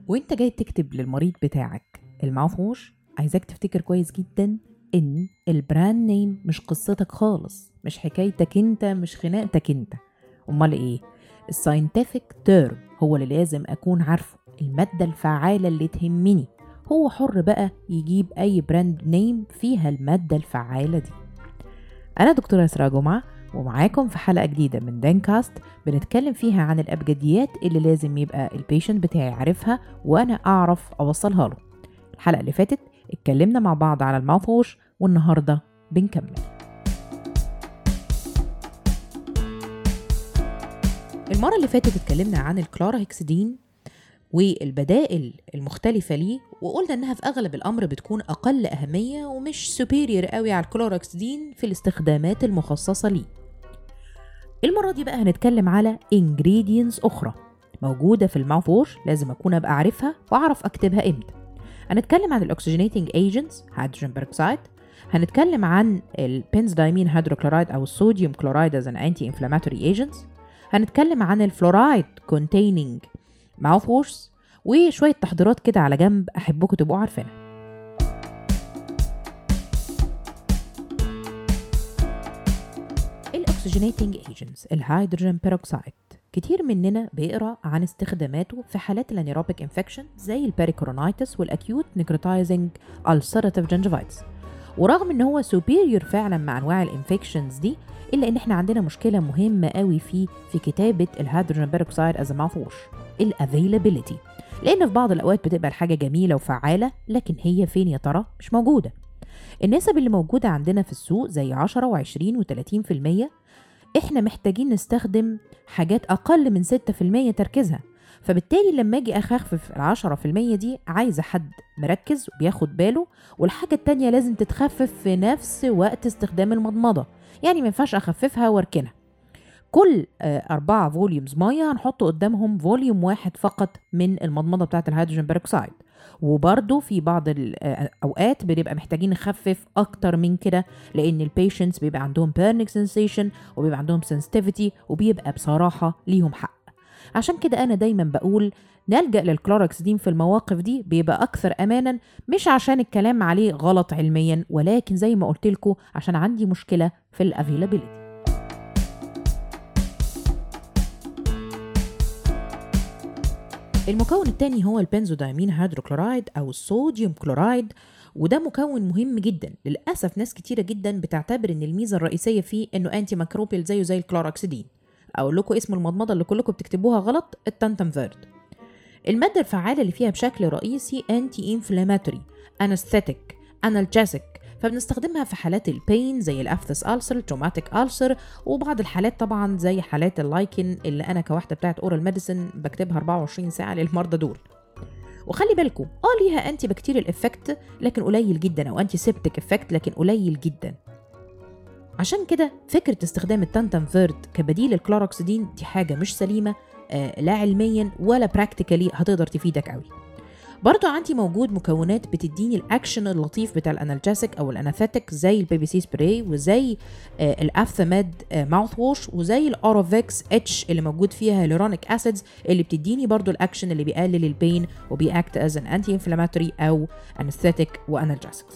وانت جاي تكتب للمريض بتاعك الماوث ووش عايزاك تفتكر كويس جدا ان البراند نيم مش قصتك خالص مش حكايتك انت مش خناقتك انت امال ايه الساينتفك تيرم هو اللي لازم اكون عارفه المادة الفعالة اللي تهمني هو حر بقى يجيب اي براند نيم فيها المادة الفعالة دي انا دكتورة اسراء جمعة ومعاكم في حلقة جديدة من دانكاست بنتكلم فيها عن الأبجديات اللي لازم يبقى البيشنت بتاعي عارفها وأنا أعرف أوصلها له الحلقة اللي فاتت اتكلمنا مع بعض على الماوث ووش والنهاردة بنكمل المرة اللي فاتت اتكلمنا عن الكلوراهكسدين والبدائل المختلفة ليه وقلنا انها في اغلب الامر بتكون اقل اهمية ومش سوبيريور قوي على الكلوراكسدين في الاستخدامات المخصصة ليه المرة دي بقى هنتكلم على ingredients أخرى موجودة في الماوث ووش لازم أكون أبقى عارفها وأعرف أكتبها إمتى هنتكلم عن الأكسجينيتنج ايجنتس هيدروجين بيروكسيد هنتكلم عن البنزدايمين هيدروكلورايد أو الصوديوم كلورايد as an anti-inflammatory agents هنتكلم عن الفلورايد containing mouth washes وشوية تحضيرات كده على جنب أحبكم تبقوا عارفينها الاكسجينيتنج ايجنتس الهيدروجين بيروكسيد كتير مننا بيقرا عن استخداماته في حالات الانيروبيك انفكشن زي البيريكورونيتس والاكيوت نيكروتايزنج ulcerative جنجفايتس ورغم ان هو سوبيريور فعلا مع انواع الانفكشنز دي الا ان احنا عندنا مشكله مهمه قوي فيه في كتابه الهيدروجين بيروكسيد از ماوث ووش الافيلابيلتي لان في بعض الاوقات بتبقى الحاجه جميله وفعاله لكن هي فين يا ترى مش موجوده النسب اللي موجودة عندنا في السوق زي 10 و20 و30% احنا محتاجين نستخدم حاجات أقل من 6% تركيزها فبالتالي لما اجي اخفف ال 10% دي عايزه حد مركز وبياخد باله والحاجه التانية لازم تتخفف في نفس وقت استخدام المضمضه يعني ما ينفعش اخففها واركنها كل آه، أربعة فوليومز مية هنحط قدامهم فوليوم واحد فقط من المضمضة بتاعة الهيدروجين بيروكسيد وبرضه في بعض الأوقات بنبقى محتاجين نخفف أكتر من كده لأن البيشنتس بيبقى عندهم بيرنيك سensation وبيبقى عندهم sensitivity وبيبقى بصراحة ليهم حق عشان كده أنا دايما بقول نلجأ للكلوراكسدين في المواقف دي بيبقى أكثر أمانا مش عشان الكلام عليه غلط علميا ولكن زي ما قلت لكم عشان عندي مشكلة في الافيلابيلتي المكون الثاني هو البنزودايمين هيدروكلورايد او الصوديوم كلورايد وده مكون مهم جدا للاسف ناس كتيره جدا بتعتبر ان الميزه الرئيسيه فيه انه انتي ميكروبيال زيه زي الكلوراكسيدين اقول لكم اسم المضمضه اللي كلكم بتكتبوها غلط التانتمفيرد الماده الفعاله اللي فيها بشكل رئيسي انتي انفلاماتوري انستيتيك انالجيسيك فبنستخدمها في حالات البين زي الافتس ألسر التروماتيك ألسر وبعض الحالات طبعا زي حالات اللايكن اللي انا كواحده بتاعت اورال ميديسن بكتبها 24 ساعه للمرضى دول وخلي بالكم اه ليها انتي بكتيريال افكت لكن قليل جدا او انتي سيبتيك افكت لكن قليل جدا عشان كده فكره استخدام التانتنفيرد كبديل للكلوروكسيدين دي حاجه مش سليمه آه لا علميا ولا براكتيكالي هتقدر تفيدك قوي برضو عندي موجود مكونات بتديني الاكشن اللطيف بتاع الانالجيسك او الاناثيتك زي البيبي سي سبراي وزي آه الافثاميد آه ماوث ووش وزي الاوروفيكس اتش اللي موجود فيها هيلورونيك اسيدز اللي بتديني برضو الاكشن اللي بيقلل البين وبيأكت از ان انتي انفلاماتوري او انستيتيك وانالجيسكس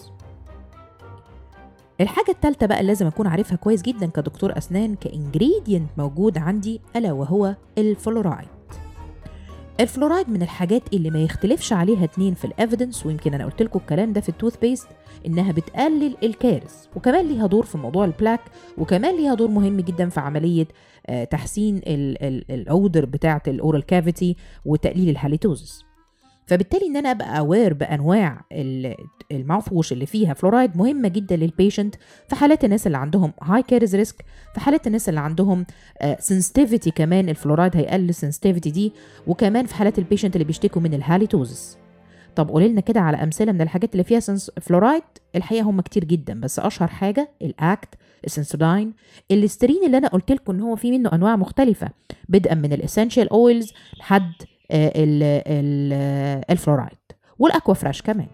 الحاجة التالتة بقى اللي لازم أكون عارفها كويس جدا كدكتور أسنان كإنجريدينت موجود عندي ألا وهو الفلورايد الفلورايد من الحاجات اللي ما يختلفش عليها اتنين في الافيدنس ويمكن انا قلت لكم الكلام ده في التوث بيست انها بتقلل الكارث وكمان ليها دور في موضوع البلاك وكمان ليها دور مهم جدا في عمليه آه، تحسين الاودر بتاعه الاورال كافيتي وتقليل الهاليتوزس فبالتالي ان انا ابقى اوير بانواع الماوث ووش اللي فيها فلورايد مهمه جدا للبيشنت في حالات الناس اللي عندهم هاي كيرز ريسك في حالات الناس اللي عندهم سنسيتيفيتي كمان الفلورايد هيقلل السنسيتيفيتي دي وكمان في حالات البيشنت اللي بيشتكوا من الهاليتوزس طب قولي لنا كده على امثله من الحاجات اللي فيها سنس فلورايد الحقيقه هم كتير جدا بس اشهر حاجه الاكت السنسوداين الاسترين اللي انا قلت لكم ان هو في منه انواع مختلفه بدءا من الاسينشال اويلز لحد الفلورايد والاكوا فريش كمان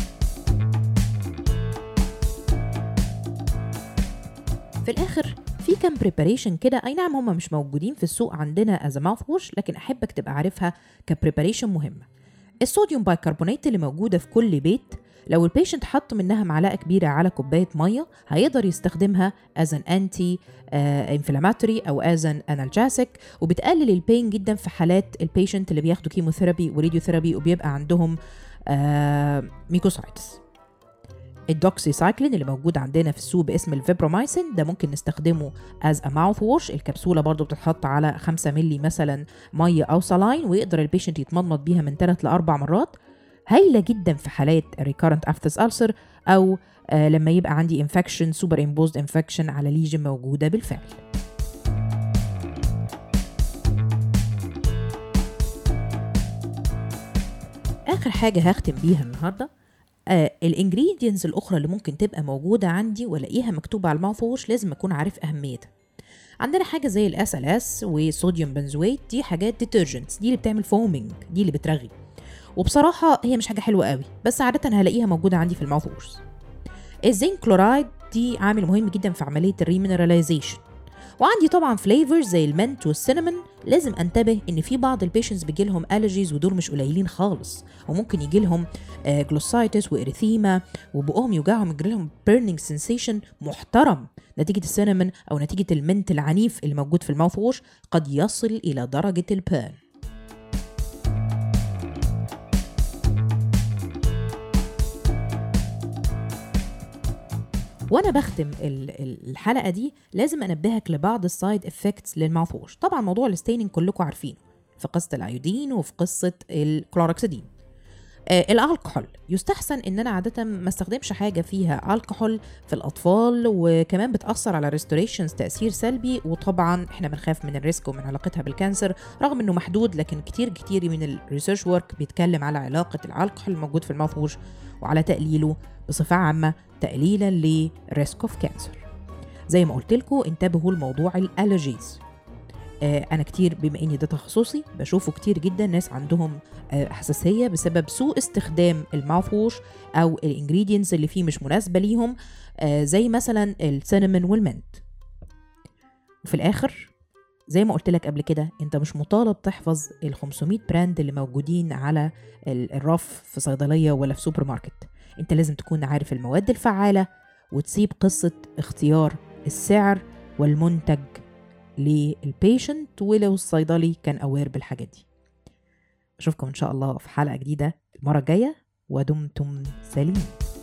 في الاخر في كام بريباريشن كده اي نعم هم مش موجودين في السوق عندنا از ماوث ووش لكن احبك تبقى عارفها كبريباريشن مهمه الصوديوم بايكربونات اللي موجوده في كل بيت لو البيشنت حط منها معلقه كبيره على كوبايه ميه هيقدر يستخدمها از ان انتي انفلاماتوري او از ان انالجاسيك وبتقلل البين جدا في حالات البيشنت اللي بياخدوا كيموثيرابي وراديوثيرابي وبيبقى عندهم ميكوسايتس الدوكسي سايكلين اللي موجود عندنا في السوق باسم الفيبرومايسين ده ممكن نستخدمه از ا ماوث ووش الكبسوله برضو بتتحط على 5 مللي مثلا ميه او سلاين ويقدر البيشنت يتمضمض بيها من 3 ل 4 مرات هايله جدا في حالات ريكارنت افتس ألسر او آه لما يبقى عندي انفكشن سوبر امبوزد انفكشن على ليجن موجوده بالفعل اخر حاجه هختم بيها النهارده آه الانجريدينتس الاخرى اللي ممكن تبقى موجوده عندي والاقيها مكتوبه على الماوث ووش لازم اكون عارف اهميتها عندنا حاجه زي الاس ال اس وصوديوم بنزويت دي حاجات ديترجنتس دي اللي بتعمل فومينج دي اللي بترغي وبصراحه هي مش حاجه حلوه قوي بس عاده هلاقيها موجوده عندي في الماوث ووش الزنك كلورايد دي عامل مهم جدا في عمليه الريمينراليزيشن وعندي طبعا فليفرز زي المنت والسينامون لازم انتبه ان في بعض البيشنتس بيجي لهم الرجيز ودول مش قليلين خالص وممكن يجي لهم جلوسايتس واريثيما وبقهم يوجعهم يجي لهم بيرنينج سensation محترم نتيجه السينامون او نتيجه المنت العنيف اللي موجود في الماوث ووش قد يصل الى درجه البيرن وانا بختم الحلقه دي لازم انبهك لبعض السايد افكتس للماوث ووش طبعا موضوع الستيننج كلكم عارفينه في قصه الايودين وفي قصه الكلوروكسيدين آه الالكحول يستحسن ان انا عاده ما استخدمش حاجه فيها الكحول في الاطفال وكمان بتاثر على ريستوريشنز تاثير سلبي وطبعا احنا بنخاف من الريسك ومن علاقتها بالكانسر رغم انه محدود لكن كتير كتير من الريسيرش ورك بيتكلم على علاقه الالكحول الموجود في الماوث ووش وعلى تقليله بصفه عامه تقليلا لريسك اوف كانسر زي ما قلت لكم انتبهوا لموضوع الالرجيز آه انا كتير بما اني ده تخصصي بشوفه كتير جدا ناس عندهم آه حساسيه بسبب سوء استخدام الماوث ووش او الانجريدينتس اللي فيه مش مناسبه ليهم آه زي مثلا السينامون والمنت وفي الاخر زي ما قلت لك قبل كده انت مش مطالب تحفظ ال 500 براند اللي موجودين على الرف في صيدليه ولا في سوبر ماركت انت لازم تكون عارف المواد الفعاله وتسيب قصه اختيار السعر والمنتج للبيشنت ولو الصيدلي كان اوير بالحاجات دي اشوفكم ان شاء الله في حلقه جديده المره الجايه ودمتم سالمين